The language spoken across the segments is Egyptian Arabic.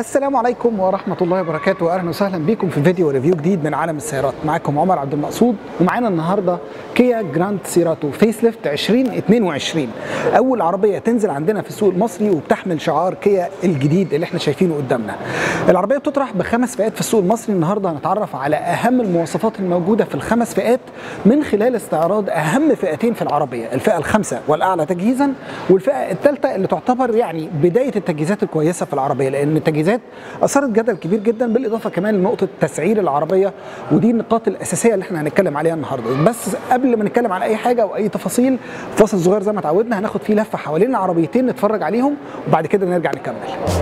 السلام عليكم ورحمة الله وبركاته أهلا وسهلا بكم في فيديو ريفيو جديد من عالم السيارات معاكم عمر عبد المقصود ومعانا النهاردة كيا جراند سيراتو فيس ليفت 2022 أول عربية تنزل عندنا في السوق المصري وبتحمل شعار كيا الجديد اللي احنا شايفينه قدامنا العربية بتطرح بخمس فئات في السوق المصري النهاردة هنتعرف على أهم المواصفات الموجودة في الخمس فئات من خلال استعراض أهم فئتين في العربية الفئة الخامسة والأعلى تجهيزا والفئة الثالثة اللي تعتبر يعني بداية التجهيزات الكويسة في العربية لأن التجهيزات اثارت جدل كبير جدا بالاضافه كمان لنقطه تسعير العربيه ودي النقاط الاساسيه اللي احنا هنتكلم عليها النهارده بس قبل ما نتكلم على اي حاجه واي تفاصيل فاصل صغير زي ما اتعودنا هناخد فيه لفه حوالين العربيتين نتفرج عليهم وبعد كده نرجع نكمل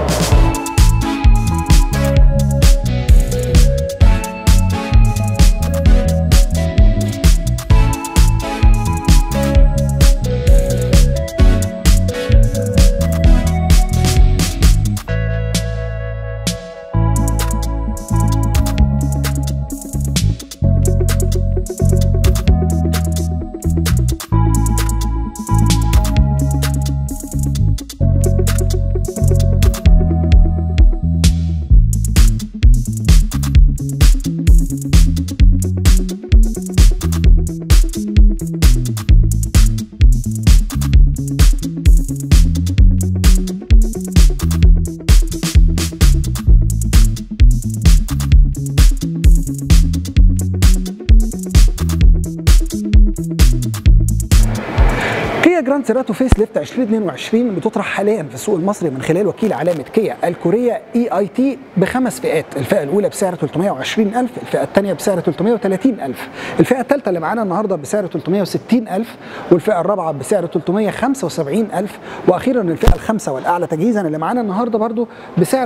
كيا جراند سيراتو فيس ليفت 2022 بتطرح حاليا في السوق المصري من خلال وكيل علامه كيا الكوريه اي اي تي بخمس فئات، الفئه الاولى بسعر 320000 الفئه الثانيه بسعر 330000 الفئه الثالثه اللي معانا النهارده بسعر 360000 والفئه الرابعه بسعر 375000 واخيرا الفئه الخامسه والاعلى تجهيزا اللي معانا النهارده برضو بسعر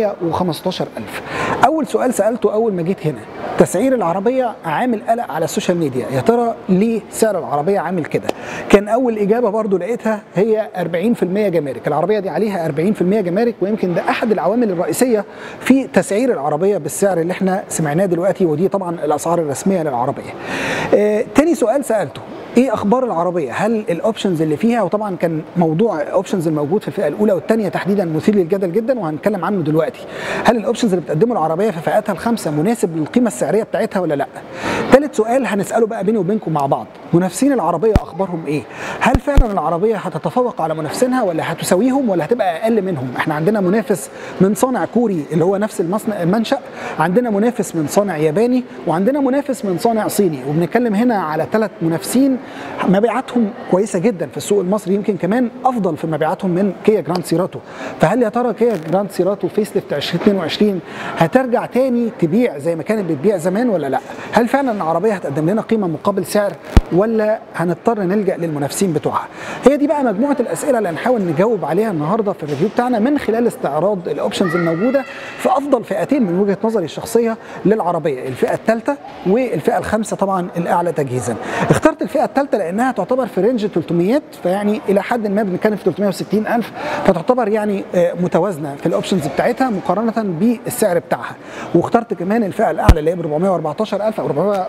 415000 اول سؤال سالته اول ما جيت هنا تسعير العربيه عامل قلق على السوشيال ميديا يا ترى ليه سعر العربيه عامل كده كان اول اجابه برضو لقيتها هي 40% جمارك العربيه دي عليها 40% جمارك ويمكن ده احد العوامل الرئيسيه في تسعير العربيه بالسعر اللي احنا سمعناه دلوقتي ودي طبعا الاسعار الرسميه للعربيه آه تاني سؤال سالته ايه اخبار العربيه هل الاوبشنز اللي فيها وطبعا كان موضوع الاوبشنز الموجود في الفئه الاولى والثانيه تحديدا مثير للجدل جدا وهنتكلم عنه دلوقتي هل الاوبشنز اللي بتقدمه العربيه في فئاتها الخمسه مناسب للقيمه السعريه بتاعتها ولا لا ثالث سؤال هنساله بقى بيني وبينكم مع بعض منافسين العربيه اخبارهم ايه هل فعلا العربيه هتتفوق على منافسينها ولا هتساويهم ولا هتبقى اقل منهم احنا عندنا منافس من صانع كوري اللي هو نفس المصنع المنشا عندنا منافس من صانع ياباني وعندنا منافس من صانع صيني وبنتكلم هنا على ثلاث منافسين مبيعاتهم كويسه جدا في السوق المصري يمكن كمان افضل في مبيعاتهم من كيا جراند سيراتو فهل يا ترى كيا جراند سيراتو فيس ليفت 2022 هترجع تاني تبيع زي ما كانت بتبيع زمان ولا لا هل فعلا العربيه هتقدم لنا قيمه مقابل سعر ولا هنضطر نلجا للمنافسين بتوعها هي دي بقى مجموعه الاسئله اللي هنحاول نجاوب عليها النهارده في الريفيو بتاعنا من خلال استعراض الاوبشنز الموجوده في افضل فئتين من وجهه نظري الشخصيه للعربيه الفئه الثالثه والفئه الخامسه طبعا الاعلى تجهيزا اخترت الفئه الثالثه لانها تعتبر في رينج 300 فيعني الى حد ما بنتكلم في 360 الف فتعتبر يعني متوازنه في الاوبشنز بتاعتها مقارنه بالسعر بتاعها واخترت كمان الفئه الاعلى اللي هي ب 414000 او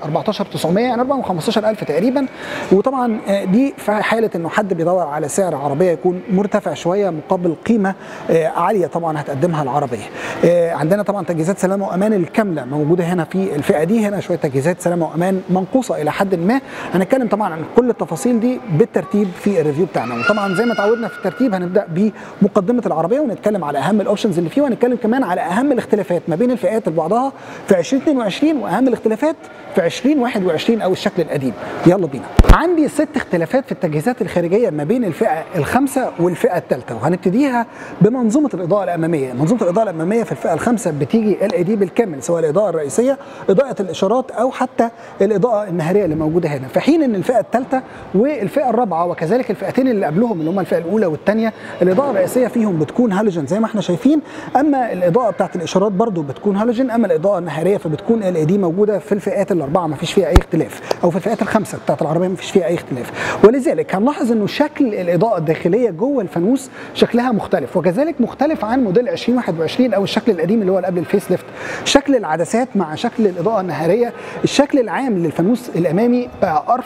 414900 يعني 415000 تقريبا وطبعا دي في حاله انه حد بيدور على سعر عربيه يكون مرتفع شويه مقابل قيمه عاليه طبعا هتقدمها العربيه عندنا طبعا تجهيزات سلامه وامان الكامله موجوده هنا في الفئه دي هنا شويه تجهيزات سلامه وامان منقوصه الى حد ما هنتكلم طبعا عن كل التفاصيل دي بالترتيب في الريفيو بتاعنا وطبعا زي ما اتعودنا في الترتيب هنبدا بمقدمه العربيه ونتكلم على اهم الاوبشنز اللي فيه وهنتكلم كمان على اهم الاختلافات ما بين الفئات لبعضها في 2022 واهم الاختلافات في 2021 او الشكل القديم يلا بينا عندي ست اختلافات في التجهيزات الخارجيه ما بين الفئه الخامسه والفئه الثالثه وهنبتديها بمنظومه الاضاءه الاماميه منظومه الاضاءه الاماميه في الفئه الخامسه بتيجي ال اي دي بالكامل سواء الاضاءه الرئيسيه اضاءه الاشارات او حتى الاضاءه النهاريه اللي موجوده هنا في حين ان الفئه الثالثه والفئه الرابعه وكذلك الفئتين اللي قبلهم اللي هم الفئه الاولى والثانيه الاضاءه الرئيسيه فيهم بتكون هالوجين زي ما احنا شايفين اما الاضاءه بتاعت الاشارات برضو بتكون هالوجين اما الاضاءه النهاريه فبتكون ال اي دي موجوده في الفئات الاربعه ما فيش فيها اي اختلاف او في الفئات الخمسه بتاعت العربيه ما فيش فيها اي اختلاف ولذلك هنلاحظ انه شكل الاضاءه الداخليه جوه الفانوس شكلها مختلف وكذلك مختلف عن موديل 2021 او الشكل القديم اللي هو اللي قبل الفيس ليفت شكل العدسات مع شكل الاضاءه النهاريه الشكل العام للفانوس الامامي بقى ارفع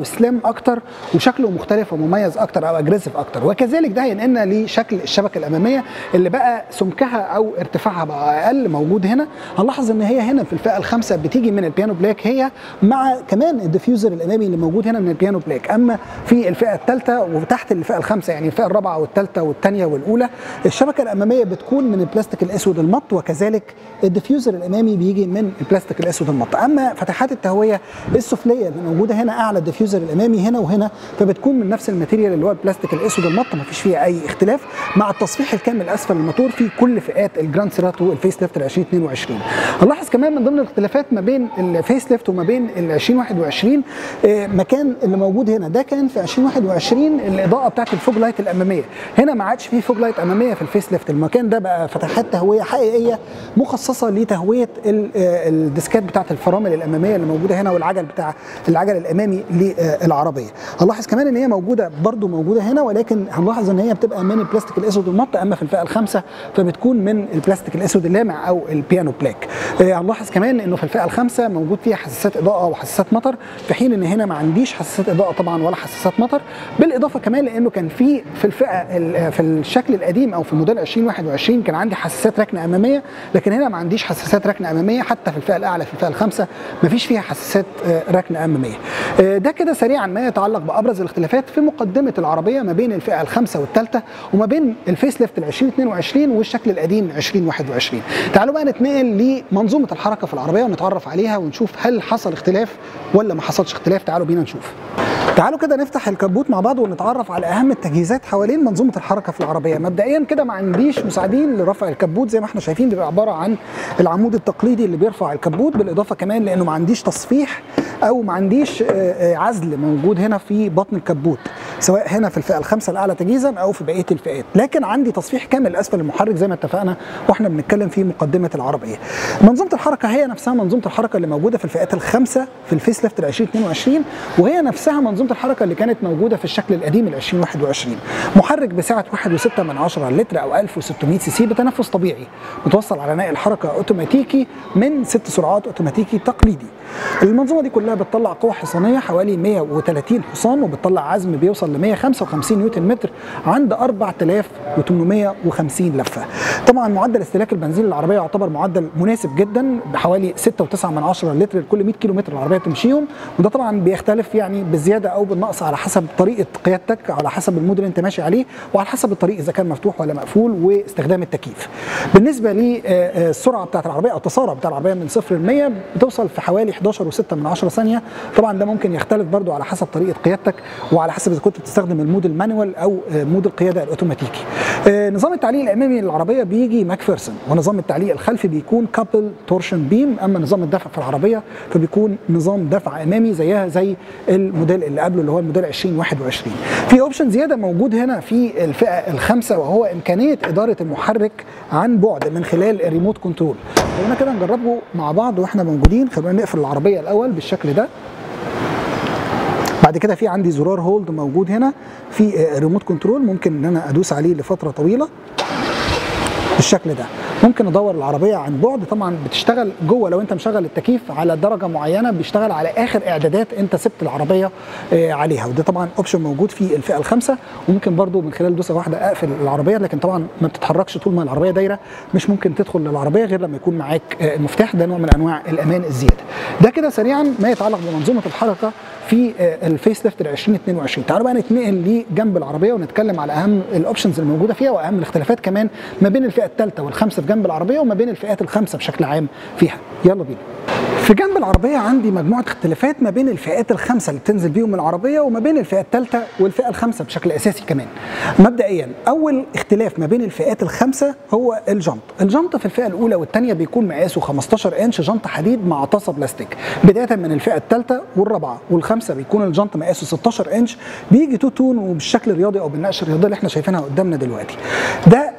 سليم اكتر وشكله مختلف ومميز اكتر او اجريسيف اكتر وكذلك ده هينقلنا لشكل الشبكه الاماميه اللي بقى سمكها او ارتفاعها بقى اقل موجود هنا هنلاحظ ان هي هنا في الفئه الخامسه بتيجي من البيانو بلاك هي مع كمان الديفيوزر الامامي اللي موجود هنا من البيانو بلاك اما في الفئه الثالثه وتحت الفئه الخامسه يعني الفئه الرابعه والثالثه والثانيه والاولى الشبكه الاماميه بتكون من البلاستيك الاسود المط وكذلك الديفيوزر الامامي بيجي من البلاستيك الاسود المط اما فتحات التهويه السفليه اللي موجوده هنا اعلى الديفيوزر الامامي هنا وهنا فبتكون من نفس الماتيريال اللي هو البلاستيك الاسود المط ما فيش فيها اي اختلاف مع التصفيح الكامل اسفل الموتور في كل فئات الجراند سيراتو الفيس ليفت ال 2022 هنلاحظ كمان من ضمن الاختلافات ما بين الفيس ليفت وما بين ال 2021 آه، مكان اللي موجود هنا ده كان في 2021 الاضاءه بتاعت الفوج لايت الاماميه هنا ما عادش فيه فوج لايت اماميه في الفيس ليفت المكان ده بقى فتحات تهويه حقيقيه مخصصه لتهويه ال- آه، الديسكات بتاعت الفرامل الاماميه اللي موجوده هنا والعجل بتاع العجل الامامي للعربيه هنلاحظ كمان ان هي موجوده برضو موجوده هنا ولكن هنلاحظ ان هي بتبقى من البلاستيك الاسود المط اما في الفئه الخامسه فبتكون من البلاستيك الاسود اللامع او البيانو بلاك آه، هنلاحظ كمان انه في الفئه الخامسه موجود فيها حساسات اضاءه وحساسات مطر في حين ان هنا ما عنديش حساسات اضاءه طبعا ولا حساسات مطر بالاضافه كمان لانه كان في في الفئه ال- في الشكل القديم او في موديل 2021 كان عندي حساسات ركنه اماميه لكن هنا ما عنديش حساسات ركنه اماميه حتى في الفئه الاعلى في الفئه الخامسه ما فيش فيها حساسات آه، ركنه اماميه آه، ده كده سريعا ما يتعلق بابرز الاختلافات في مقدمه العربيه ما بين الفئه الخامسه والثالثه وما بين الفيس ليفت ال 2022 والشكل القديم 2021 تعالوا بقى نتنقل لمنظومه الحركه في العربيه ونتعرف عليها ونشوف هل حصل اختلاف ولا ما حصلش اختلاف تعالوا بينا نشوف تعالوا كده نفتح الكبوت مع بعض ونتعرف على اهم التجهيزات حوالين منظومه الحركه في العربيه مبدئيا كده ما عنديش مساعدين لرفع الكبوت زي ما احنا شايفين بيبقى عباره عن العمود التقليدي اللي بيرفع الكبوت بالاضافه كمان لانه ما عنديش تصفيح او ما عنديش آه، آه، عزل موجود هنا في بطن الكبوت سواء هنا في الفئه الخامسه الاعلى تجهيزا او في بقيه الفئات لكن عندي تصفيح كامل اسفل المحرك زي ما اتفقنا واحنا بنتكلم في مقدمه العربيه منظومه الحركه هي نفسها منظومه الحركه اللي موجوده في الفئات الخامسه في الفيس ليفت ال 2022 وهي نفسها منظومه الحركه اللي كانت موجوده في الشكل القديم ال 2021 محرك بسعه 1.6 من 10 لتر او 1600 سي سي بتنفس طبيعي متوصل على نقل حركه اوتوماتيكي من ست سرعات اوتوماتيكي تقليدي المنظومه دي كلها بتطلع قوه حصانيه حوالي 130 حصان وبتطلع عزم بيوصل ل 155 نيوتن متر عند 4850 لفه طبعا معدل استهلاك البنزين للعربيه يعتبر معدل مناسب جدا بحوالي 6.9 من 10 لتر لكل 100 كيلو متر العربيه تمشيهم وده طبعا بيختلف يعني بالزياده او بالنقص على حسب طريقه قيادتك على حسب الموديل اللي انت ماشي عليه وعلى حسب الطريق اذا كان مفتوح ولا مقفول واستخدام التكييف بالنسبه للسرعه بتاعه العربيه او التسارع بتاع العربيه من 0 ل 100 بتوصل في حوالي 11.6 من 10 ثانيه طبعا ده ممكن يختلف برضو على حسب طريقه قيادتك وعلى حسب اذا كنت بتستخدم المود المانوال او آه، مود القياده الاوتوماتيكي آه، نظام التعليق الامامي للعربيه بيجي ماكفيرسون ونظام التعليق الخلفي بيكون كابل تورشن بيم اما نظام الدفع في العربيه فبيكون نظام دفع امامي زيها زي الموديل اللي قبله اللي هو الموديل 2021 في اوبشن زياده موجود هنا في الفئه الخامسه وهو امكانيه اداره المحرك عن بعد من خلال الريموت كنترول خلينا كده نجربه مع بعض واحنا موجودين خلينا نقفل العربيه الاول بالشكل ده بعد كده في عندي زرار هولد موجود هنا في آه، ريموت كنترول ممكن ان انا ادوس عليه لفتره طويله بالشكل ده ممكن ادور العربيه عن بعد طبعا بتشتغل جوه لو انت مشغل التكييف على درجه معينه بيشتغل على اخر اعدادات انت سبت العربيه آه، عليها وده طبعا اوبشن موجود في الفئه الخامسه وممكن برضو من خلال دوسه واحده اقفل العربيه لكن طبعا ما بتتحركش طول ما العربيه دايره مش ممكن تدخل للعربيه غير لما يكون معاك آه، المفتاح ده نوع من انواع الامان الزياده ده كده سريعا ما يتعلق بمنظومه الحركه في آه، الفيس ليفت ال 2022 تعالوا بقى نتنقل لجنب العربيه ونتكلم على اهم الاوبشنز اللي موجوده فيها واهم الاختلافات كمان ما بين الفئه الثالثه والخامسه في جنب العربيه وما بين الفئات الخمسه بشكل عام فيها يلا بينا في جنب العربية عندي مجموعة اختلافات ما بين الفئات الخمسة اللي بتنزل بيهم العربية وما بين الفئة الثالثة والفئة الخامسة بشكل أساسي كمان. مبدئيا أول اختلاف ما بين الفئات الخمسة هو الجنط. الجنط في الفئة الأولى والثانية بيكون مقاسه 15 إنش جنط حديد مع طاسة بلاستيك. بداية من الفئة الثالثة والرابعة والخامسة بيكون الجنط مقاسه 16 إنش بيجي تو تون وبالشكل الرياضي أو بالنقش الرياضي اللي احنا شايفينها قدامنا دلوقتي. ده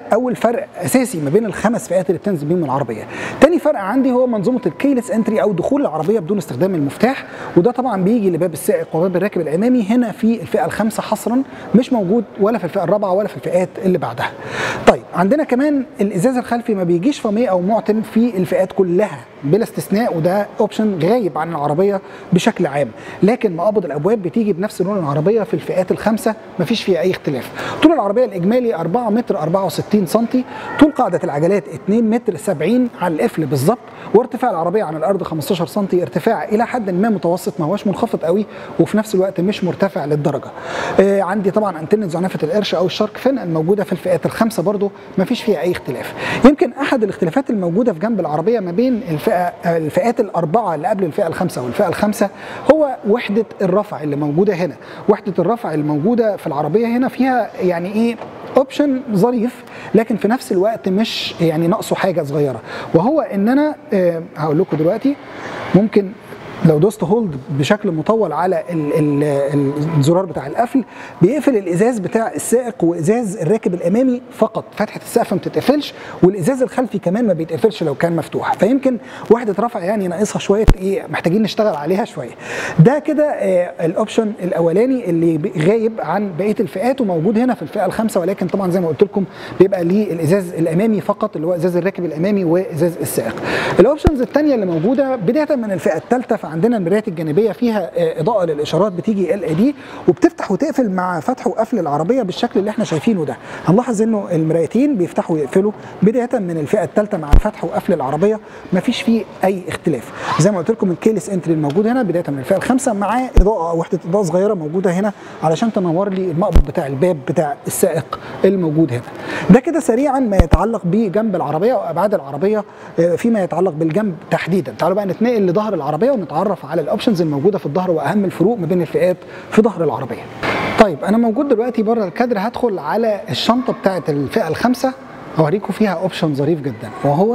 اول فرق اساسي ما بين الخمس فئات اللي بتنزل بيهم العربيه تاني فرق عندي هو منظومه الكيلس انتري او دخول العربيه بدون استخدام المفتاح وده طبعا بيجي لباب السائق وباب الراكب الامامي هنا في الفئه الخامسه حصرا مش موجود ولا في الفئه الرابعه ولا في الفئات اللي بعدها طيب عندنا كمان الازاز الخلفي ما بيجيش فاميه او معتم في الفئات كلها بلا استثناء وده اوبشن غايب عن العربيه بشكل عام لكن مقابض الابواب بتيجي بنفس لون العربيه في الفئات الخمسه مفيش فيها اي اختلاف طول العربيه الاجمالي 4 متر 64 سم طول قاعده العجلات 2 متر 70 على القفل بالظبط وارتفاع العربيه عن الارض 15 سم ارتفاع الى حد ما متوسط ما هوش منخفض قوي وفي نفس الوقت مش مرتفع للدرجه آه عندي طبعا انتنه زعنفه القرش او الشارك فين الموجوده في الفئات الخمسه برضو مفيش فيها اي اختلاف يمكن احد الاختلافات الموجوده في جنب العربيه ما بين الفئه الفئات الاربعه اللي قبل الفئه الخامسه والفئه الخامسه هو وحده الرفع اللي موجوده هنا وحده الرفع الموجوده في العربيه هنا فيها يعني ايه اوبشن ظريف لكن في نفس الوقت مش يعني ناقصه حاجه صغيره وهو ان انا آه هقول لكم دلوقتي ممكن لو دوست هولد بشكل مطول على ال ال الزرار بتاع القفل بيقفل الازاز بتاع السائق وازاز الراكب الامامي فقط فتحه السقف ما بتتقفلش والازاز الخلفي كمان ما بيتقفلش لو كان مفتوح فيمكن وحده رفع يعني ناقصها شويه ايه محتاجين نشتغل عليها شويه ده كده آه الاوبشن الاولاني اللي غايب عن بقيه الفئات وموجود هنا في الفئه الخامسه ولكن طبعا زي ما قلت لكم بيبقى ليه الازاز الامامي فقط اللي هو ازاز الراكب الامامي وازاز السائق الاوبشنز الثانيه اللي موجوده بدايه من الفئه الثالثه عندنا المرايات الجانبيه فيها اضاءه للاشارات بتيجي ال اي دي وبتفتح وتقفل مع فتح وقفل العربيه بالشكل اللي احنا شايفينه ده هنلاحظ انه المرايتين بيفتحوا ويقفلوا بدايه من الفئه الثالثه مع فتح وقفل العربيه مفيش فيه اي اختلاف زي ما قلت لكم الكيلس انتري الموجود هنا بدايه من الفئه الخامسه معاه اضاءه وحده اضاءه صغيره موجوده هنا علشان تنور لي المقبض بتاع الباب بتاع السائق الموجود هنا ده كده سريعا ما يتعلق بجنب العربيه وابعاد العربيه فيما يتعلق بالجنب تحديدا تعالوا بقى نتنقل لظهر العربيه ونتعرف على الاوبشنز الموجوده في الظهر واهم الفروق ما بين الفئات في ظهر العربيه. طيب انا موجود دلوقتي بره الكادر هدخل على الشنطه بتاعه الفئه الخامسه اوريكم فيها اوبشن ظريف جدا وهو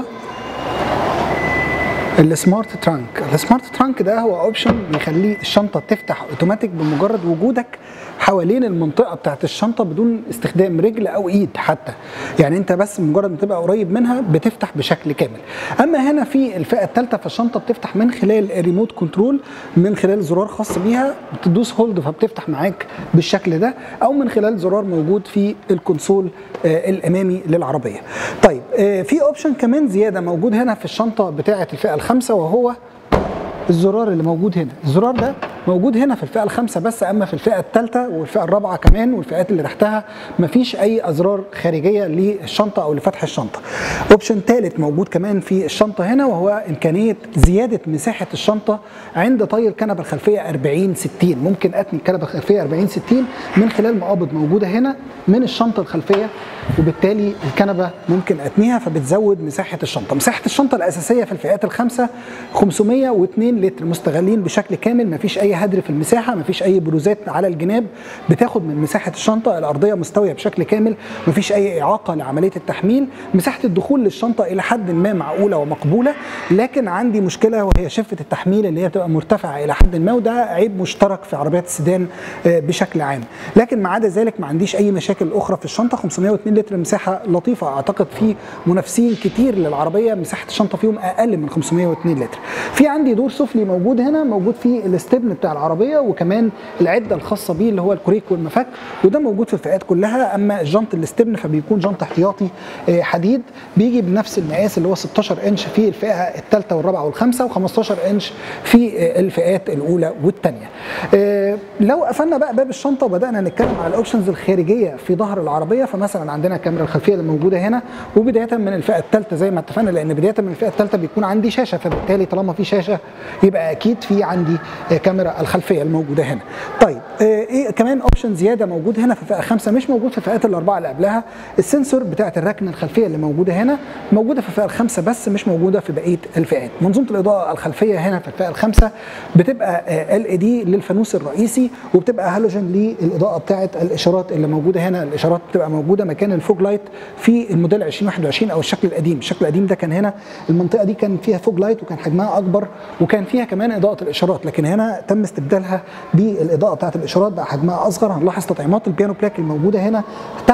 السمارت ترانك السمارت ترانك ده هو اوبشن بيخلي الشنطه تفتح اوتوماتيك بمجرد وجودك حوالين المنطقه بتاعت الشنطه بدون استخدام رجل او ايد حتى يعني انت بس مجرد ما تبقى قريب منها بتفتح بشكل كامل اما هنا في الفئه الثالثه فالشنطه بتفتح من خلال ريموت كنترول من خلال زرار خاص بيها بتدوس هولد فبتفتح معاك بالشكل ده او من خلال زرار موجود في الكونسول آه الامامي للعربيه طيب آه في اوبشن كمان زياده موجود هنا في الشنطه بتاعه الفئه الخامسه وهو الزرار اللي موجود هنا الزرار ده موجود هنا في الفئه الخامسه بس اما في الفئه الثالثه والفئه الرابعه كمان والفئات اللي تحتها مفيش اي ازرار خارجيه للشنطه او لفتح الشنطه اوبشن ثالث موجود كمان في الشنطه هنا وهو امكانيه زياده مساحه الشنطه عند طي الكنبه الخلفيه 40 60 ممكن اتني الكنبه الخلفيه 40 60 من خلال مقابض موجوده هنا من الشنطه الخلفيه وبالتالي الكنبه ممكن اتنيها فبتزود مساحه الشنطه مساحه الشنطه الاساسيه في الفئات الخمسه 502 لتر مستغلين بشكل كامل مفيش اي هدر في المساحه مفيش اي بروزات على الجناب بتاخد من مساحه الشنطه الارضيه مستويه بشكل كامل مفيش اي اعاقه لعمليه التحميل مساحه الدخول للشنطه الى حد ما معقوله ومقبوله لكن عندي مشكله وهي شفه التحميل اللي هي بتبقى مرتفعه الى حد ما وده عيب مشترك في عربيات السيدان بشكل عام لكن ما عدا ذلك ما عنديش اي مشاكل اخرى في الشنطه 502 لتر مساحه لطيفه اعتقد في منافسين كتير للعربيه مساحه الشنطه فيهم اقل من 502 لتر في عندي دور سفلي موجود هنا موجود فيه الاستبن بتاع العربيه وكمان العده الخاصه بيه اللي هو الكوريك والمفك وده موجود في الفئات كلها اما الجنط الاستبن فبيكون جنط احتياطي حديد بيجي بنفس المقاس اللي هو 16 انش في الفئه الثالثه والرابعه والخامسه و15 انش في الفئات الاولى والثانيه لو قفلنا بقى باب الشنطه وبدانا نتكلم على الاوبشنز الخارجيه في ظهر العربيه فمثلا عندنا الكاميرا الخلفيه اللي موجوده هنا وبدايه من الفئه الثالثه زي ما اتفقنا لان بدايه من الفئه الثالثه بيكون عندي شاشه فبالتالي طالما في شاشه يبقى اكيد في عندي كاميرا الخلفيه الموجوده هنا طيب ايه كمان اوبشن زياده موجود هنا في الفئه الخامسه مش موجود في الفئات الاربعه اللي قبلها السنسور بتاعه الركنه الخلفيه اللي موجوده هنا موجوده في الفئه الخامسه بس مش موجوده في بقيه الفئات منظومه الاضاءه الخلفيه هنا في الفئه الخامسه بتبقى ال اي دي للفانوس الرئيسي وبتبقى هالوجين للاضاءه بتاعه الاشارات اللي موجوده هنا الاشارات بتبقى موجوده مكان الفوج لايت في الموديل 2021 او الشكل القديم الشكل القديم ده كان هنا المنطقه دي كان فيها فوج لايت وكان حجمها اكبر وكان فيها كمان اضاءه الاشارات لكن هنا تم استبدالها بالاضاءه بتاعه الاشارات بقى حجمها اصغر هنلاحظ تطعيمات البيانو بلاك الموجوده هنا تحت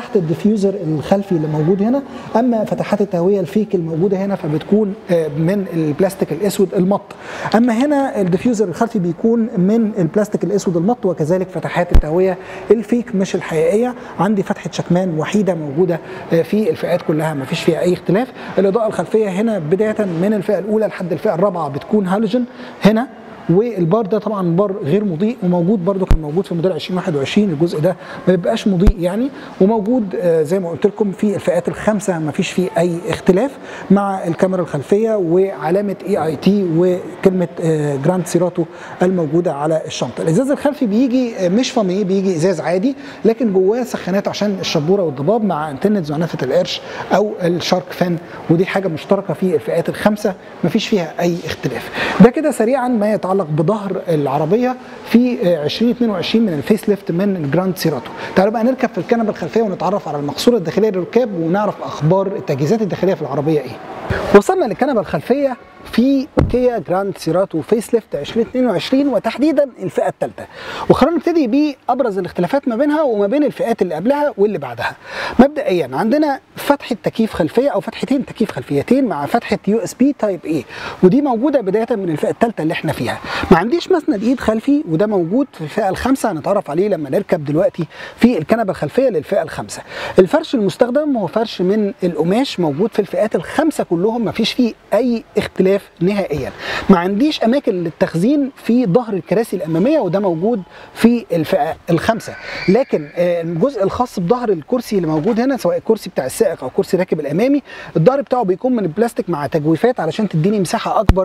تحت الديفيوزر الخلفي اللي موجود هنا اما فتحات التهويه الفيك الموجوده هنا فبتكون آه، من البلاستيك الاسود المط اما هنا الديفيوزر الخلفي بيكون من البلاستيك الاسود المط وكذلك فتحات التهويه الفيك مش الحقيقيه عندي فتحه شكمان وحيده موجوده آه، في الفئات كلها ما فيش فيها اي اختلاف الاضاءه الخلفيه هنا بدايه من الفئه الاولى لحد الفئه الرابعه بتكون هالوجن هنا والبار ده طبعا بار غير مضيء وموجود برده كان موجود في موديل 2021 الجزء ده ما بيبقاش مضيء يعني وموجود آه، زي ما قلت لكم في الفئات الخمسه ما فيش فيه اي اختلاف مع الكاميرا الخلفيه وعلامه اي اي تي وكلمه آه، جراند سيراتو الموجوده على الشنطه الازاز الخلفي بيجي آه، مش فاميه بيجي ازاز عادي لكن جواه سخانات عشان الشبوره والضباب مع انتنه زعنفه القرش او الشارك فان ودي حاجه مشتركه في الفئات الخمسه ما فيش فيها اي اختلاف ده كده سريعا ما يتعلق بظهر العربيه في آه، 2022 من الفيس ليفت من الجراند سيراتو تعالوا بقى نركب في الكنبه الخلفيه ونتعرف على المقصوره الداخليه للركاب ونعرف اخبار التجهيزات الداخليه في العربيه ايه وصلنا للكنبه الخلفيه في كيا جراند سيراتو فيس ليفت 2022 وتحديدا الفئه الثالثه وخلونا نبتدي بابرز الاختلافات ما بينها وما بين الفئات اللي قبلها واللي بعدها مبدئيا عندنا فتحه تكييف خلفيه او فتحتين تكييف خلفيتين مع فتحه يو اس بي تايب اي ودي موجوده بدايه من الفئه الثالثه اللي احنا فيها ما عنديش مسند ايد خلفي وده موجود في الفئه الخامسه هنتعرف عليه لما نركب دلوقتي في الكنبه الخلفيه للفئه الخامسه الفرش المستخدم هو فرش من القماش موجود في الفئات الخمسه كلهم ما فيش فيه اي اختلاف نهائيا ما عنديش اماكن للتخزين في ظهر الكراسي الاماميه وده موجود في الفئه الخامسه لكن آه، الجزء الخاص بظهر الكرسي اللي موجود هنا سواء الكرسي بتاع السائق او كرسي راكب الامامي الظهر بتاعه بيكون من البلاستيك مع تجويفات علشان تديني مساحه اكبر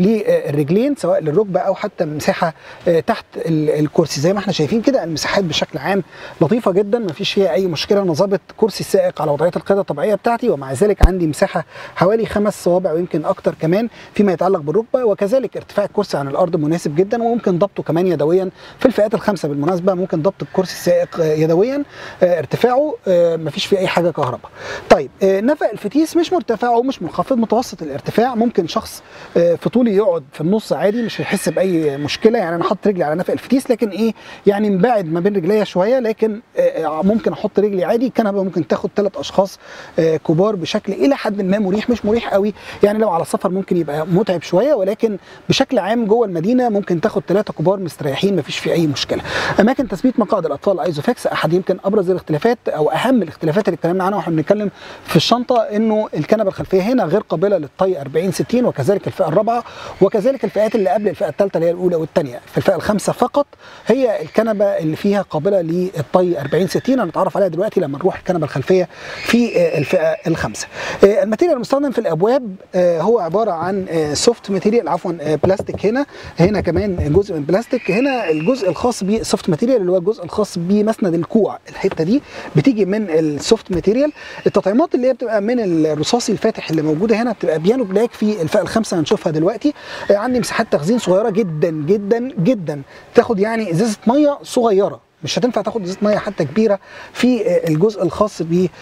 للرجلين سواء للركبه او حتى مساحه آه، تحت ال- الكرسي زي ما احنا شايفين كده المساحات بشكل عام لطيفه جدا ما فيش فيها اي مشكله انا ظابط كرسي السائق على وضعيه القياده الطبيعيه بتاعتي ومع ذلك عندي مساحه حوالي خمس صوابع ويمكن اكتر كمان فيما يتعلق بالركبه وكذلك ارتفاع الكرسي عن الارض مناسب جدا وممكن ضبطه كمان يدويا في الفئات الخمسه بالمناسبه ممكن ضبط الكرسي السائق آه، يدويا آه، ارتفاعه آه، مفيش فيه اي حاجه كهرباء طيب آه، نفق الفتيس مش مرتفع ومش منخفض متوسط الارتفاع ممكن شخص آه، في طولي يقعد في النص عادي مش هيحس باي مشكله يعني انا حاطط رجلي على نفق الفتيس لكن ايه يعني مبعد ما بين رجليا شويه لكن آه، ممكن احط رجلي عادي الكنبه ممكن تاخد ثلاث اشخاص آه، كبار بشكل الى حد ما مريح مش مريح قوي يعني لو على سفر ممكن يبقى متعب شويه ولكن بشكل عام جوه المدينه ممكن تاخد ثلاثه كبار مستريحين مفيش فيه اي مشكله اماكن تثبيت مقاعد الاطفال ايزوفيكس احد يمكن ابرز الاختلافات او اهم الاختلافات اللي اتكلمنا عنها واحنا بنتكلم في الشنطه انه الكنبه الخلفيه هنا غير قابله للطي 40 60 وكذلك الفئه الرابعه وكذلك الفئات اللي قبل الفئه الثالثه اللي هي الاولى والثانيه في الفئه الخامسه فقط هي الكنبه اللي فيها قابله للطي 40 60 هنتعرف عليها دلوقتي لما نروح الكنبه الخلفيه في آه، الفئه الخامسه آه، الماتيريال المستخدم في الابواب آه، هو عباره عن سوفت ماتيريال عفوا آه، بلاستيك هنا هنا كمان جزء من بلاستيك هنا الجزء الخاص بالسوفت ماتيريال اللي هو الجزء الخاص بمسند الكوع الحته دي بتيجي من السوفت ماتيريال التطعيمات اللي هي بتبقى من الرصاصي الفاتح اللي موجوده هنا بتبقى بيانو بلاك في الفئه الخامسه هنشوفها دلوقتي آه، عندي مساحات تخزين صغيره جدا جدا جدا تاخد يعني ازازه ميه صغيره مش هتنفع تاخد ازازه ميه حتى كبيره في آه، الجزء الخاص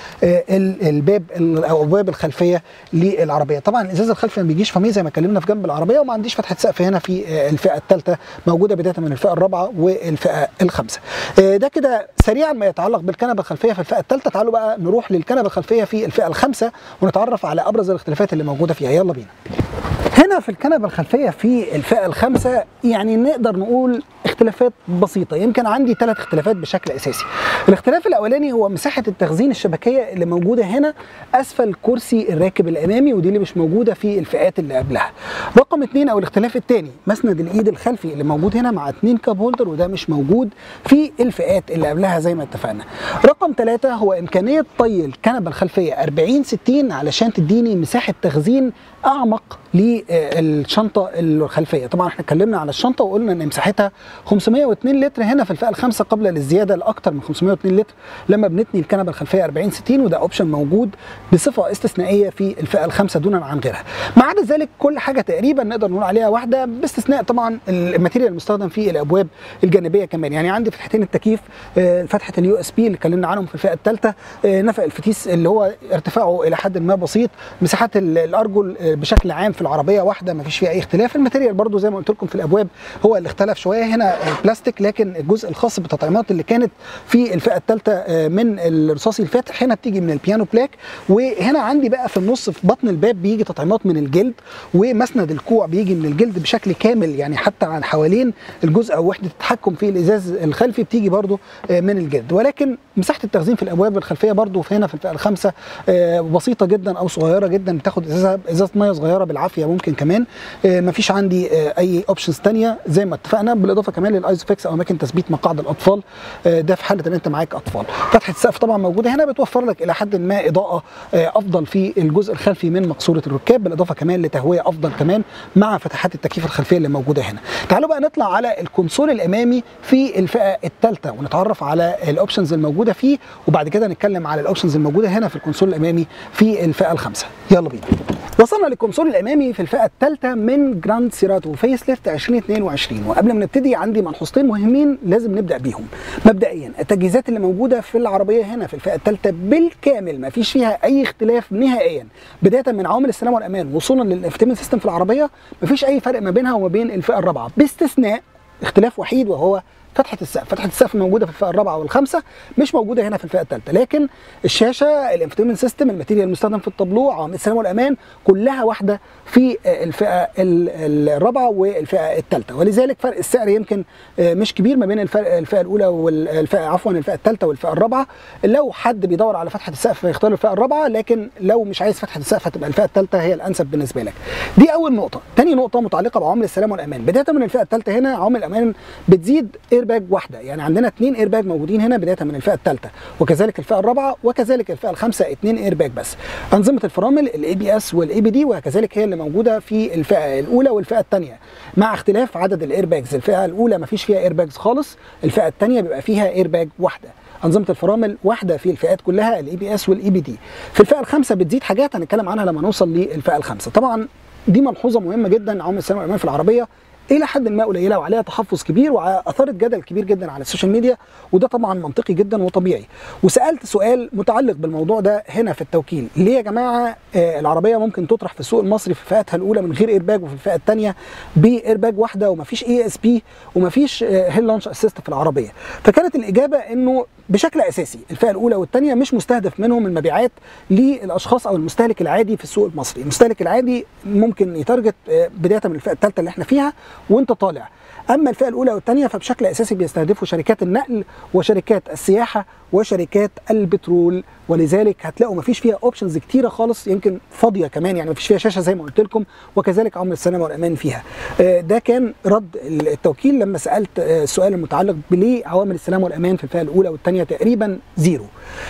بالباب او الابواب الخلفيه للعربيه طبعا الازاز الخلفي ما بيجيش فميه زي ما اتكلمنا في جنب العربيه وما عنديش فتحه سقف هنا في آه، الفئه الثالثه موجوده بدايه من الفئه الرابعه والفئه الخامسه آه، ده كده سريعا ما يتعلق بالكنبه الخلفيه في الفئه الثالثه تعالوا بقى نروح للكنبه الخلفيه في الفئه الخامسه ونتعرف على ابرز الاختلافات اللي موجوده فيها يلا بينا هنا في الكنبه الخلفيه في الفئه الخامسه يعني نقدر نقول اختلافات بسيطه يمكن عندي ثلاث اختلافات بشكل اساسي الاختلاف الاولاني هو مساحه التخزين الشبكيه اللي موجوده هنا اسفل كرسي الراكب الامامي ودي اللي مش موجوده في الفئات اللي قبلها رقم اثنين او الاختلاف الثاني مسند الايد الخلفي اللي موجود هنا مع اثنين كاب هولدر وده مش موجود في الفئات اللي قبلها زي ما اتفقنا رقم ثلاثة هو امكانيه طي الكنبه الخلفيه 40 60 علشان تديني مساحه تخزين اعمق للشنطه الخلفيه طبعا احنا اتكلمنا على الشنطه وقلنا ان مساحتها 502 لتر هنا في الفئه الخامسه قبل للزياده لاكثر من 502 لتر لما بنتني الكنبه الخلفيه 40 60 وده اوبشن موجود بصفه استثنائيه في الفئه الخامسه دونا عن غيرها ما عدا ذلك كل حاجه تقريبا نقدر نقول عليها واحده باستثناء طبعا الماتيريال المستخدم في الابواب الجانبيه كمان يعني عندي فتحتين التكييف آه، فتحه اليو اس بي اللي اتكلمنا عنهم في الفئه الثالثه نفق الفتيس اللي هو ارتفاعه الى حد ما بسيط مساحات ال- الارجل آه، بشكل عام في العربيه العربيه واحده ما فيش فيها اي اختلاف الماتيريال برضو زي ما قلت لكم في الابواب هو اللي اختلف شويه هنا بلاستيك لكن الجزء الخاص بالتطعيمات اللي كانت في الفئه الثالثه من الرصاصي الفاتح هنا بتيجي من البيانو بلاك وهنا عندي بقى في النص في بطن الباب بيجي تطعيمات من الجلد ومسند الكوع بيجي من الجلد بشكل كامل يعني حتى عن حوالين الجزء او وحده التحكم في الازاز الخلفي بتيجي برضو من الجلد ولكن مساحه التخزين في الابواب الخلفيه برضو في هنا في الفئه الخامسه بسيطه جدا او صغيره جدا بتاخد ازازه ازازه ميه صغيره بالعافيه ممكن كمان مفيش عندي اي اوبشنز ثانيه زي ما اتفقنا بالاضافه كمان للايزوفيكس او اماكن تثبيت مقاعد الاطفال ده في حاله ان انت معاك اطفال فتحه السقف طبعا موجوده هنا بتوفر لك الى حد ما اضاءه افضل في الجزء الخلفي من مقصوره الركاب بالاضافه كمان لتهويه افضل كمان مع فتحات التكييف الخلفيه اللي موجوده هنا تعالوا بقى نطلع على الكونسول الامامي في الفئه الثالثه ونتعرف على الاوبشنز الموجوده فيه وبعد كده نتكلم على الاوبشنز الموجوده هنا في الكونسول الامامي في الفئه الخامسه يلا بينا وصلنا للكونسول الامامي في الفئه الثالثه من جراند سيراتو فيس ليفت 2022 وقبل ما نبتدي عندي ملحوظتين مهمين لازم نبدا بيهم مبدئيا التجهيزات اللي موجوده في العربيه هنا في الفئه الثالثه بالكامل ما فيش فيها اي اختلاف نهائيا بدايه من عوامل السلامه والامان وصولا للانفتيمنت سيستم في العربيه ما فيش اي فرق ما بينها وما بين الفئه الرابعه باستثناء اختلاف وحيد وهو فتحه السقف فتحه السقف موجوده في الفئه الرابعه والخامسه مش موجوده هنا في الفئه الثالثه لكن الشاشه الانفتيمنت سيستم الماتيريال المستخدم في الطابلو عوامل السلامه والامان كلها واحده في الفئه الرابعه والفئه الثالثه ولذلك فرق السعر يمكن مش كبير ما بين الفرق الفئه الاولى والفئه عفوا الفئه الثالثه والفئه الرابعه لو حد بيدور على فتحه السقف فيختار الفئه الرابعه لكن لو مش عايز فتحه السقف هتبقى الفئه الثالثه هي الانسب بالنسبه لك دي اول نقطه ثاني نقطه متعلقه بعوامل السلامه والامان بدايه من الفئه الثالثه هنا عوامل الامان بتزيد ايرباج واحده يعني عندنا اثنين ايرباج موجودين هنا بدايه من الفئه الثالثه وكذلك الفئه الرابعه وكذلك الفئه الخامسه اثنين ايرباج بس انظمه الفرامل الاي بي اس والاي بي دي وكذلك هي اللي موجوده في الفئه الاولى والفئه الثانيه مع اختلاف عدد الايرباجز الفئه الاولى ما فيش فيها ايرباجز خالص الفئه الثانيه بيبقى فيها ايرباج واحده انظمه الفرامل واحده في الفئات كلها الاي بي اس والاي بي دي في الفئه الخامسه بتزيد حاجات هنتكلم عنها لما نوصل للفئه الخامسه طبعا دي ملحوظه مهمه جدا عوامل السلامه والامان في العربيه الى حد ما قليله وعليها تحفظ كبير واثارت جدل كبير جدا على السوشيال ميديا وده طبعا منطقي جدا وطبيعي وسالت سؤال متعلق بالموضوع ده هنا في التوكيل ليه يا جماعه آه العربيه ممكن تطرح في السوق المصري في فئاتها الاولى من غير ايرباج وفي الفئه الثانيه بايرباج واحده ومفيش اي اس بي ومفيش آه هيل لانش اسيست في العربيه فكانت الاجابه انه بشكل اساسي الفئه الاولى والثانيه مش مستهدف منهم المبيعات للاشخاص او المستهلك العادي في السوق المصري المستهلك العادي ممكن يتارجت آه بدايه من الفئه الثالثه اللي احنا فيها وانت طالع اما الفئه الاولى والثانيه فبشكل اساسي بيستهدفوا شركات النقل وشركات السياحه وشركات البترول ولذلك هتلاقوا مفيش فيها اوبشنز كتيره خالص يمكن فاضيه كمان يعني مفيش فيها شاشه زي ما قلت لكم وكذلك عمر السلامه والامان فيها ده كان رد التوكيل لما سالت السؤال المتعلق بليه عوامل السلامه والامان في الفئه الاولى والثانيه تقريبا زيرو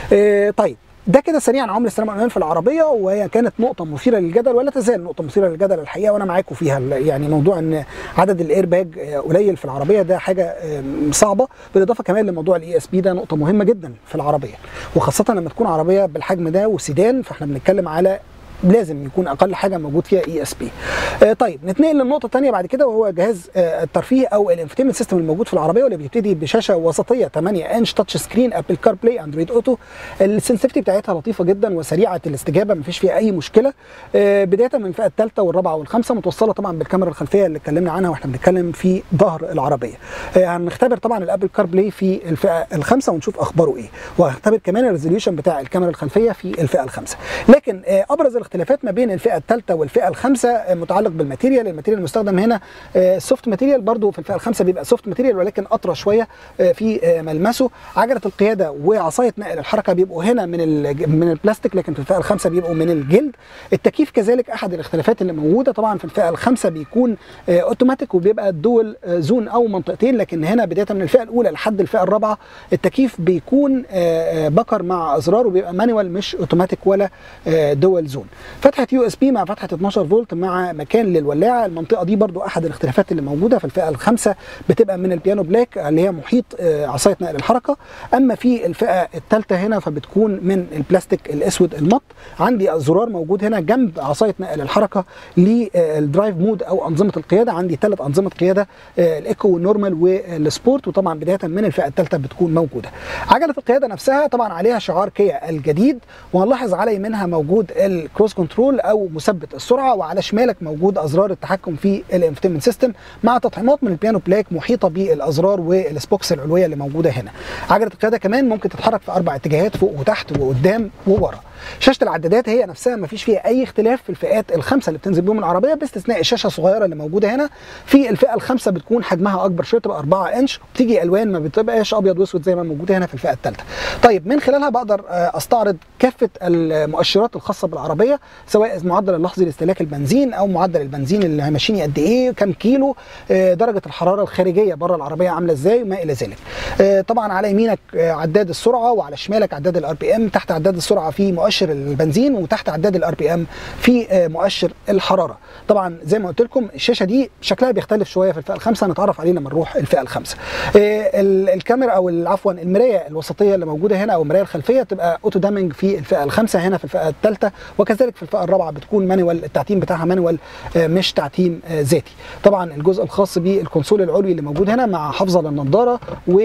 طيب ده كده سريعا عمر السلامه والامان في العربيه وهي كانت نقطه مثيره للجدل ولا تزال نقطه مثيره للجدل الحقيقه وانا معاكم فيها يعني موضوع ان عدد الايرباج قليل في العربيه ده حاجه صعبه بالاضافه كمان لموضوع الاي اس بي ده نقطه مهمه جدا في العربيه وخاصه لما تكون عربيه بالحجم ده وسيدان فاحنا بنتكلم على لازم يكون اقل حاجه موجود فيها اي اس بي آه طيب نتنقل للنقطه الثانيه بعد كده وهو جهاز آه الترفيه او الانفتيمنت سيستم الموجود في العربيه واللي بيبتدي بشاشه وسطيه 8 انش تاتش سكرين ابل كار بلاي اندرويد اوتو السنسيفتي بتاعتها لطيفه جدا وسريعه الاستجابه مفيش فيها اي مشكله آه بدايه من الفئه الثالثه والرابعه والخامسه متوصله طبعا بالكاميرا الخلفيه اللي اتكلمنا عنها واحنا بنتكلم في ظهر العربيه آه هنختبر طبعا الابل كار بلاي في الفئه الخامسه ونشوف اخباره ايه وهنختبر كمان الريزوليوشن بتاع الكاميرا الخلفيه في الفئه الخامسه لكن آه ابرز الاختلافات ما بين الفئه الثالثه والفئه الخامسه متعلق بالماتيريال الماتيريال المستخدم هنا سوفت ماتيريال برضو في الفئه الخامسه بيبقى سوفت ماتيريال ولكن اطرى شويه في ملمسه عجله القياده وعصايه نقل الحركه بيبقوا هنا من من البلاستيك لكن في الفئه الخامسه بيبقوا من الجلد التكييف كذلك احد الاختلافات اللي موجوده طبعا في الفئه الخامسه بيكون اوتوماتيك وبيبقى دول زون او منطقتين لكن هنا بدايه من الفئه الاولى لحد الفئه الرابعه التكييف بيكون بكر مع ازرار وبيبقى مانوال مش اوتوماتيك ولا دول زون فتحه يو اس بي مع فتحه 12 فولت مع مكان للولاعه المنطقه دي برضو احد الاختلافات اللي موجوده في الفئه الخامسه بتبقى من البيانو بلاك اللي هي محيط عصايه نقل الحركه اما في الفئه الثالثه هنا فبتكون من البلاستيك الاسود المط عندي زرار موجود هنا جنب عصايه نقل الحركه للدرايف مود او انظمه القياده عندي ثلاث انظمه قياده الايكو والنورمال والسبورت وطبعا بدايه من الفئه الثالثه بتكون موجوده عجله القياده نفسها طبعا عليها شعار كيا الجديد وهنلاحظ على يمينها موجود الكروس كروز كنترول او مثبت السرعه وعلى شمالك موجود ازرار التحكم في الانفتيمنت سيستم مع تطعيمات من البيانو بلاك محيطه بالازرار والسبوكس العلويه اللي موجوده هنا عجله القياده كمان ممكن تتحرك في اربع اتجاهات فوق وتحت وقدام وورا شاشه العدادات هي نفسها ما فيش فيها اي اختلاف في الفئات الخمسه اللي بتنزل بيهم العربيه باستثناء الشاشه الصغيره اللي موجوده هنا في الفئه الخامسه بتكون حجمها اكبر شويه تبقى 4 انش بتيجي الوان ما بتبقاش ابيض واسود زي ما موجوده هنا في الفئه الثالثه طيب من خلالها بقدر استعرض كافه المؤشرات الخاصه بالعربيه سواء معدل اللحظي لاستهلاك البنزين او معدل البنزين اللي ماشيني قد ايه كام كيلو درجه الحراره الخارجيه بره العربيه عامله ازاي وما الى ذلك طبعا على يمينك عداد السرعه وعلى شمالك عداد الار بي ام تحت عداد السرعه في مؤشر البنزين وتحت عداد الار بي ام في مؤشر الحراره طبعا زي ما قلت لكم الشاشه دي شكلها بيختلف شويه في الفئه الخامسه هنتعرف عليه لما نروح الفئه الخامسه الكاميرا او عفوا المرايه الوسطيه اللي موجوده هنا او المرايه الخلفيه بتبقى اوتو دامنج في الفئه الخامسه هنا في الفئه الثالثه وكذلك في الفئه الرابعه بتكون مانوال التعتيم بتاعها مانوال مش تعتيم ذاتي طبعا الجزء الخاص بالكونسول العلوي اللي موجود هنا مع حافظه للنضاره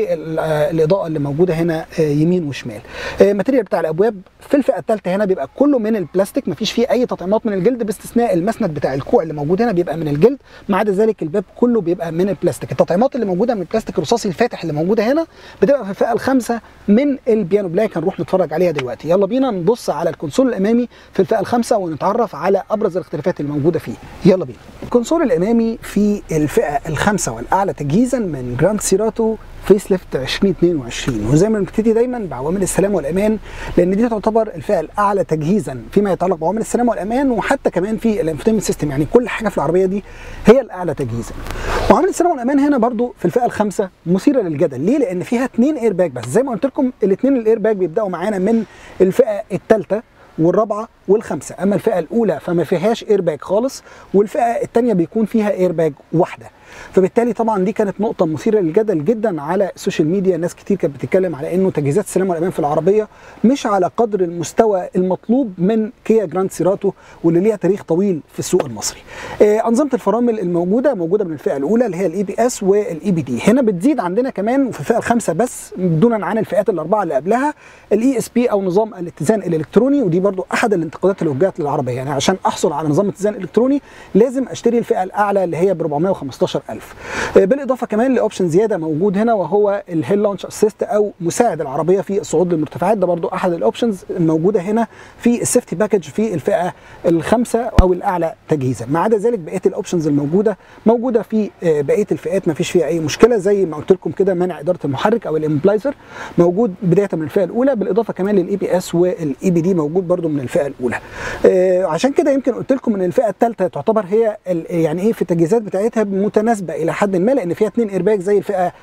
والاضاءه اللي موجوده هنا يمين وشمال الماتيريال بتاع الابواب في الفئه الثالثه هنا بيبقى كله من البلاستيك مفيش فيه اي تطعيمات من الجلد باستثناء المسند بتاع الكوع اللي موجود هنا بيبقى من الجلد ما عدا ذلك الباب كله بيبقى من البلاستيك التطعيمات اللي موجوده من البلاستيك الرصاصي الفاتح اللي موجوده هنا بتبقى في الفئه الخامسه من البيانو بلاك هنروح نتفرج عليها دلوقتي يلا بينا نبص على الكونسول الامامي في الفئه الخامسه ونتعرف على ابرز الاختلافات اللي موجوده فيه يلا بينا الكونسول الامامي في الفئه الخامسه والاعلى تجهيزا من جراند سيراتو فيس ليفت 2022 وزي ما بنبتدي دايما بعوامل السلامه والامان لان دي تعتبر الفئه الاعلى تجهيزا فيما يتعلق بعوامل السلامه والامان وحتى كمان في الانفوتينمنت سيستم يعني كل حاجه في العربيه دي هي الاعلى تجهيزا. وعوامل السلامه والامان هنا برضو في الفئه الخامسه مثيره للجدل ليه؟ لان فيها اثنين اير باج بس زي ما قلت لكم الاثنين الاير باج بيبداوا معانا من الفئه الثالثه والرابعه والخامسه اما الفئه الاولى فما فيهاش اير باج خالص والفئه الثانيه بيكون فيها اير باج واحده فبالتالي طبعا دي كانت نقطه مثيره للجدل جدا على السوشيال ميديا ناس كتير كانت بتتكلم على انه تجهيزات السلامه والامان في العربيه مش على قدر المستوى المطلوب من كيا جراند سيراتو واللي ليها تاريخ طويل في السوق المصري آه انظمه الفرامل الموجوده موجوده من الفئه الاولى اللي هي الاي بي اس والاي بي دي هنا بتزيد عندنا كمان في الفئه الخامسه بس دونا عن الفئات الاربعه اللي قبلها الاي اس بي او نظام الاتزان الالكتروني ودي برضو احد الانتقادات اللي وجهت للعربيه يعني عشان احصل على نظام اتزان الكتروني لازم اشتري الفئه الاعلى اللي هي ب 415000 بالاضافه كمان لاوبشن زياده موجود هنا وهو الهيل لانش اسيست او مساعد العربيه في الصعود للمرتفعات ده برضو احد الاوبشنز الموجوده هنا في السيفتي باكج في الفئه الخامسه او الاعلى تجهيزا ما عدا ذلك بقيه الاوبشنز الموجوده موجوده في بقيه الفئات ما فيش فيها اي مشكله زي ما قلت لكم كده منع اداره المحرك او الامبلايزر موجود بدايه من الفئه الاولى بالاضافه كمان للاي بي اس والاي بي دي موجود برضو من الفئه الاولى آه عشان كده يمكن قلت لكم ان الفئه الثالثه تعتبر هي يعني ايه في التجهيزات بتاعتها متناسبه الى حد ما لان فيها اثنين ايرباج زي الفئه آه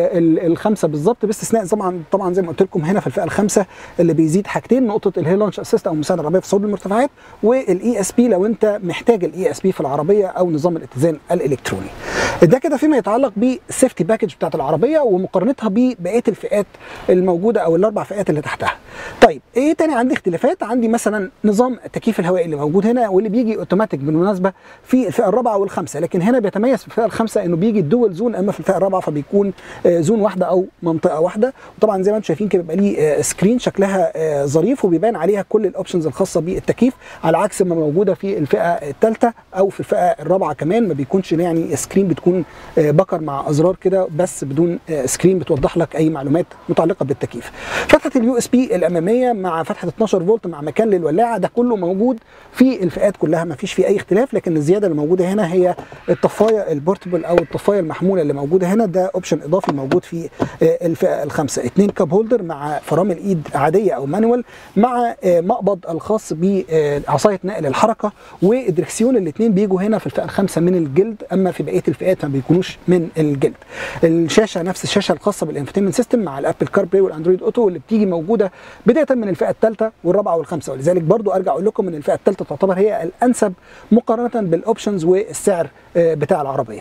الخامسه بالظبط باستثناء طبعا طبعا زي ما قلت لكم هنا في الفئه الخامسه اللي بيزيد حاجتين نقطه الهي لانش اسيست او مساعد العربيه في صعود المرتفعات والاي اس بي لو انت محتاج الاي اس بي في العربيه او نظام الاتزان الالكتروني ده كده فيما يتعلق بالسيفتي باكج بتاعت العربيه ومقارنتها ببقيه الفئات الموجوده او الاربع فئات اللي تحتها طيب ايه تاني عندي اختلافات عندي مثلا نظام التكييف الهوائي اللي موجود هنا واللي بيجي اوتوماتيك بالمناسبه في الفئه الرابعه والخامسه لكن هنا بيتميز في الفئه الخامسه انه بيجي الدول زون اما في الفئه الرابعه فبيكون زون واحده او منطقه واحده وطبعا زي ما انتم شايفين كده بيبقى ليه سكرين شكلها ظريف وبيبان عليها كل الاوبشنز الخاصه بالتكييف على عكس ما موجوده في الفئه الثالثه او في الفئه الرابعه كمان ما بيكونش يعني سكرين بتكون بكر مع ازرار كده بس بدون سكرين بتوضح لك اي معلومات متعلقه بالتكييف فتحه اليو اس بي الاماميه مع فتحه 12 فولت مع مكان للولاعه ده كله موجود في الفئات كلها ما فيش فيه اي اختلاف لكن الزياده اللي موجوده هنا هي الطفايه البورتبل او الطفايه المحموله اللي موجوده هنا ده اوبشن اضافي موجود في الفئه الخامسه اثنين كاب هولدر مع فرامل ايد عاديه او مانوال مع مقبض الخاص بعصايه نقل الحركه والدركسيون الاثنين بيجوا هنا في الفئه الخامسه من الجلد اما في بقيه الفئات ما بيكونوش من الجلد الشاشه نفس الشاشه الخاصه بالانفتينمنت سيستم مع الابل كار بلاي والاندرويد اوتو اللي بتيجي موجوده بدايه من الفئه الثالثه والرابعه والخامسه ولذلك برضو ارجع اقول لكم ان الفئه الثالثه تعتبر هي الانسب مقارنه بالاوبشنز والسعر بتاع العربيه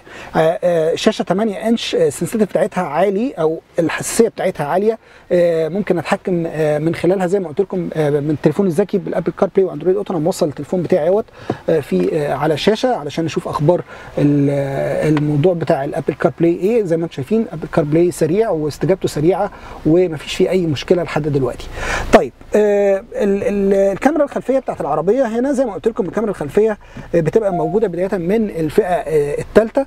شاشه 8 انش السنسيتيف بتاعتها عالي او الحساسيه بتاعتها عاليه ممكن اتحكم من خلالها زي ما قلت لكم من التليفون الذكي بالابل كار بلاي واندرويد اوتو انا موصل التليفون بتاعي اهوت في على الشاشه علشان نشوف اخبار الموضوع بتاع الابل كار بلاي ايه زي ما انتم شايفين ابل كار بلاي سريع واستجابته سريعه ومفيش فيه اي مشكله لحد دلوقتي طيب آه ال- ال- الكاميرا الخلفيه بتاعت العربيه هنا زي ما قلت لكم الكاميرا الخلفيه آه، بتبقى موجوده بدايه من الفئه آه الثالثه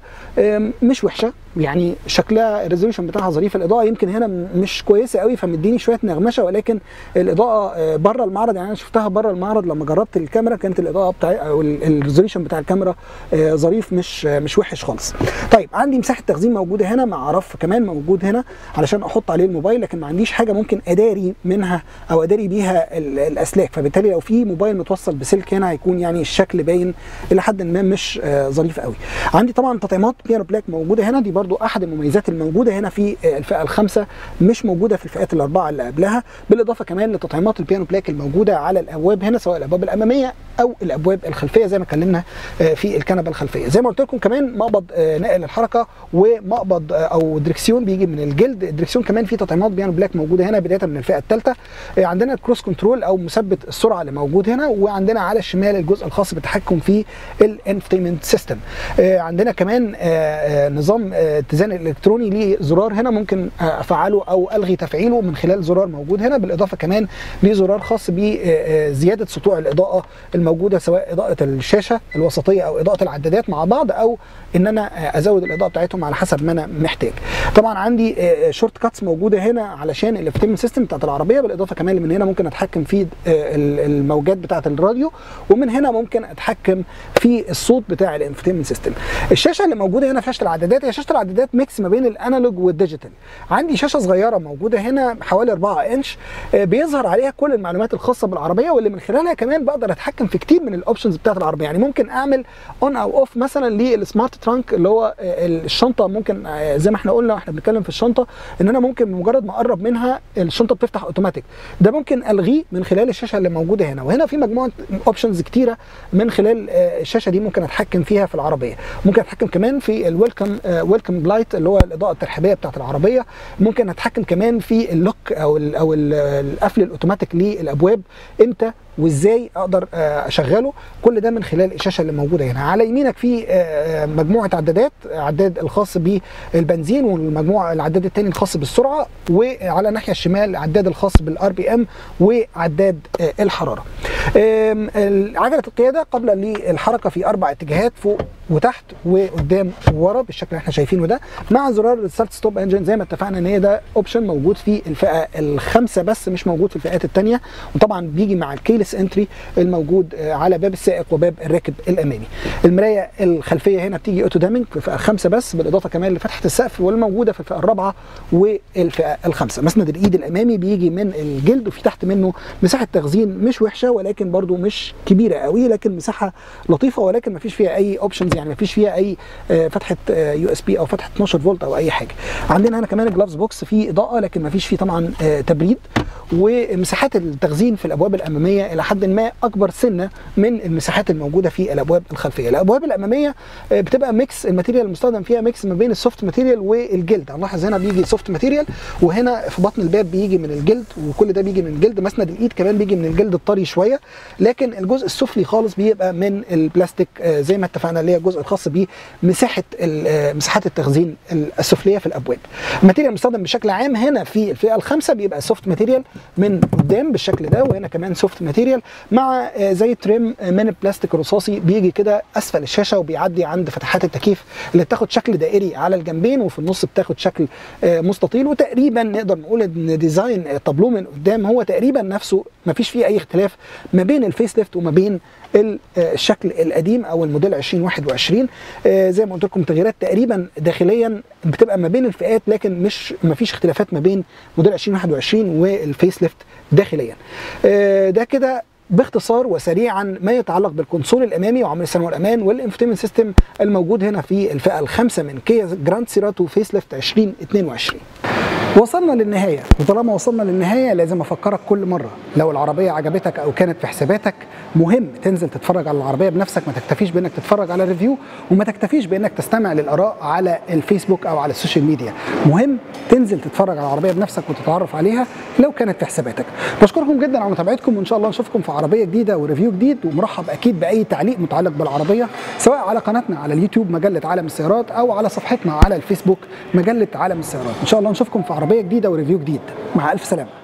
مش وحشه يعني شكلها الريزولوشن بتاعها ظريف الاضاءه يمكن هنا م- مش كويسه قوي فمديني شويه نغمشه ولكن الاضاءه آه، بره المعرض يعني انا شفتها بره المعرض لما جربت الكاميرا كانت الاضاءه بتاع او ال- الريزولوشن بتاع الكاميرا آه، ظريف مش آه، مش وحش خالص طيب عندي مساحه تخزين موجوده هنا مع رف كمان موجود هنا علشان احط عليه الموبايل لكن ما عنديش حاجه ممكن اداري منها او اداري بيها ال- الاسلاك فبالتالي لو في موبايل متوصل بسلك هنا هيكون يعني الشكل باين الى حد ما مش آه، ظريف قوي عندي طبعا تطعيمات بيانو بلاك موجوده هنا دي برضو احد المميزات الموجوده هنا في آه، الفئه الخامسه مش موجوده في الفئات الاربعه اللي قبلها بالاضافه كمان لتطعيمات البيانو بلاك الموجوده على الابواب هنا سواء الابواب الاماميه او الابواب الخلفيه زي ما اتكلمنا آه، في الكنبه الخلفيه زي ما قلت لكم كمان مقبض آه، نقل الحركه ومقبض آه، او دركسيون بيجي من الجلد الدركسيون كمان في تطعيمات بيانو بلاك موجوده هنا بدايه من الفئه الثالثه عندنا الكروس كنترول او مثبت السرعه اللي موجود هنا وعندنا على الشمال الجزء الخاص بالتحكم في الانفتيمنت سيستم عندنا كمان آه، آه، نظام آه، اتزان الكتروني ليه زرار هنا ممكن آه، افعله او الغي تفعيله من خلال زرار موجود هنا بالاضافه كمان لزرار خاص بزياده سطوع الاضاءه الموجوده سواء اضاءه الشاشه الوسطيه او اضاءه العدادات مع بعض او ان انا آه، ازود الاضاءه بتاعتهم على حسب ما انا محتاج طبعا عندي شورت كاتس موجوده هنا علشان الانفتيمنت سيستم بتاعت العربيه بالاضافه كمان من هنا ممكن اتحكم في آه، ال- الموجات بتاعت الراديو ومن هنا ممكن اتحكم في الصوت بتاع الانفتيمنت سيستم الشاشه اللي موجوده هنا في شاشه العدادات هي شاشه العدادات ميكس ما بين الانالوج والديجيتال عندي شاشه صغيره موجوده هنا حوالي 4 انش آه، بيظهر عليها كل المعلومات الخاصه بالعربيه واللي من خلالها كمان بقدر اتحكم في كتير من الاوبشنز بتاعت العربيه يعني ممكن اعمل اون او اوف مثلا للسمارت ترانك اللي هو آه، الشنطه ممكن آه، زي ما احنا قلنا واحنا بنتكلم في الشنطه ان انا ممكن بمجرد ما اقرب منها الشنطه بتفتح اوتوماتيك ده ممكن الغيه من خلال الشاشه اللي موجوده هنا وهنا في مجموعه اوبشنز كتيره من خلال آه، الشاشه دي ممكن اتحكم فيها في العربيه ممكن اتحكم كمان في الويلكم ويلكم لايت اللي هو الاضاءه الترحيبيه بتاعت العربيه ممكن اتحكم كمان في اللوك او ال او ال القفل الاوتوماتيك للابواب امتى وازاي اقدر آه، اشغله كل ده من خلال الشاشه اللي موجوده هنا على يمينك في آه، آه، مجموعه عدادات عداد الخاص بالبنزين والمجموعه العداد الثاني الخاص بالسرعه وعلى الناحيه الشمال العداد الخاص بالار بي ام وعداد آه، الحراره آم، عجله القياده قابله للحركه في اربع اتجاهات فوق وتحت وقدام وورا بالشكل اللي احنا شايفينه ده مع زرار الستارت ستوب انجن زي ما اتفقنا ان هي ده اوبشن موجود في الفئه الخامسه بس مش موجود في الفئات الثانيه وطبعا بيجي مع الكيلس انتري الموجود آه، على باب السائق وباب الراكب الامامي المرايه الخلفيه هنا بتيجي اوتو دامنج في الفئه الخامسه بس بالاضافه كمان لفتحه السقف والموجوده في الفئه الرابعه والفئه الخامسه مسند الايد الامامي بيجي من الجلد وفي تحت منه مساحه تخزين مش وحشه ولكن برضو مش كبيره قوي لكن مساحه لطيفه ولكن ما فيش فيها اي اوبشنز يعني ما فيش فيها اي آه، فتحه يو اس بي او فتحه 12 فولت او اي حاجه عندنا هنا كمان الجلافز بوكس فيه اضاءه لكن ما فيش فيه طبعا آه، تبريد ومساحات التخزين في الابواب الاماميه الى حد ما اكبر سنه من المساحات الموجوده في الابواب الخلفيه الابواب الاماميه آه، بتبقى ميكس الماتيريال المستخدم فيها ميكس ما بين السوفت ماتيريال والجلد هنلاحظ هنا بيجي سوفت ماتيريال وهنا في بطن الباب بيجي من الجلد وكل ده بيجي من الجلد مسند الايد كمان بيجي من الجلد الطري شويه لكن الجزء السفلي خالص بيبقى من البلاستيك آه، زي ما اتفقنا اللي هي الجزء الخاص بمساحه ال- آه، مساحات التخزين السفليه في الابواب الماتيريال المستخدم بشكل عام هنا في الفئه الخامسه بيبقى سوفت ماتيريال من قدام بالشكل ده وهنا كمان سوفت ماتيريال مع آه، زي تريم آه، من البلاستيك الرصاصي بيجي كده اسفل الشاشه وبيعدي عند فتحات التكييف اللي بتاخد شكل دائري على الجنبين وفي النص بتاخد شكل آه، مستطيل وتقريبا نقدر نقول ان ديزاين الطابلو من قدام هو تقريبا نفسه ما فيش فيه اي اختلاف ما بين الفيس ليفت وما بين ال- آه، الشكل القديم او الموديل 2021 آه، زي ما قلت لكم تغييرات تقريبا داخليا بتبقى ما بين الفئات لكن مش ما فيش اختلافات ما بين موديل 2021 والفيس ليفت داخليا آه، ده كده باختصار وسريعا ما يتعلق بالكونسول الامامي وعمل السلامه والامان والانفتيمنت سيستم الموجود هنا في الفئه الخامسه من كيا جراند سيراتو فيس ليفت 2022 وصلنا للنهايه وطالما وصلنا للنهايه لازم افكرك كل مره لو العربيه عجبتك او كانت في حساباتك مهم تنزل تتفرج على العربيه بنفسك ما تكتفيش بانك تتفرج على الريفيو وما تكتفيش بانك تستمع للاراء على الفيسبوك او على السوشيال ميديا مهم تنزل تتفرج على العربيه بنفسك وتتعرف عليها لو كانت في حساباتك بشكركم جدا على متابعتكم وان شاء الله نشوفكم في عربيه جديده وريفيو جديد ومرحب اكيد باي تعليق متعلق بالعربيه سواء على قناتنا على اليوتيوب مجله عالم السيارات او على صفحتنا على الفيسبوك مجله عالم السيارات ان شاء الله نشوفكم في عربيه جديده وريفيو جديد مع الف سلامه